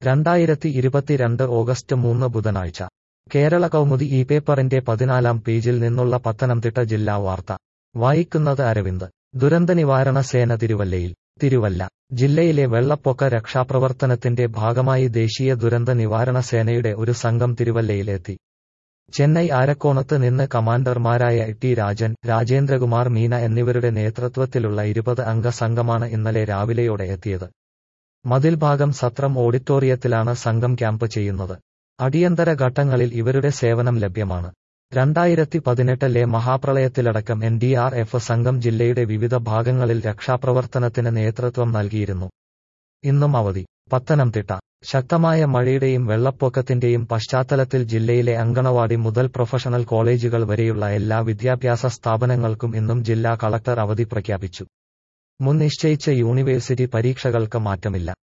രണ്ടായിരത്തി ഇരുപത്തിരണ്ട് ഓഗസ്റ്റ് മൂന്ന് ബുധനാഴ്ച കേരള കൗമുദി ഈ പേപ്പറിന്റെ പതിനാലാം പേജിൽ നിന്നുള്ള പത്തനംതിട്ട ജില്ലാ വാർത്ത വായിക്കുന്നത് അരവിന്ദ് ദുരന്ത നിവാരണ സേന തിരുവല്ലയിൽ തിരുവല്ല ജില്ലയിലെ വെള്ളപ്പൊക്ക രക്ഷാപ്രവർത്തനത്തിന്റെ ഭാഗമായി ദേശീയ ദുരന്ത നിവാരണ സേനയുടെ ഒരു സംഘം തിരുവല്ലയിലെത്തി ചെന്നൈ ആരക്കോണത്ത് നിന്ന് കമാൻഡർമാരായ ടി രാജൻ രാജേന്ദ്രകുമാർ മീന എന്നിവരുടെ നേതൃത്വത്തിലുള്ള ഇരുപത് അംഗ സംഘമാണ് ഇന്നലെ രാവിലെയോടെ എത്തിയത് മതിൽഭാഗം സത്രം ഓഡിറ്റോറിയത്തിലാണ് സംഘം ക്യാമ്പ് ചെയ്യുന്നത് അടിയന്തര ഘട്ടങ്ങളിൽ ഇവരുടെ സേവനം ലഭ്യമാണ് രണ്ടായിരത്തി പതിനെട്ടിലെ മഹാപ്രളയത്തിലടക്കം എൻ ഡി ആർ എഫ് സംഘം ജില്ലയുടെ വിവിധ ഭാഗങ്ങളിൽ രക്ഷാപ്രവർത്തനത്തിന് നേതൃത്വം നൽകിയിരുന്നു ഇന്നും അവധി പത്തനംതിട്ട ശക്തമായ മഴയുടെയും വെള്ളപ്പൊക്കത്തിന്റെയും പശ്ചാത്തലത്തിൽ ജില്ലയിലെ അങ്കണവാടി മുതൽ പ്രൊഫഷണൽ കോളേജുകൾ വരെയുള്ള എല്ലാ വിദ്യാഭ്യാസ സ്ഥാപനങ്ങൾക്കും ഇന്നും ജില്ലാ കളക്ടർ അവധി പ്രഖ്യാപിച്ചു മുൻ നിശ്ചയിച്ച യൂണിവേഴ്സിറ്റി പരീക്ഷകൾക്ക് മാറ്റമില്ല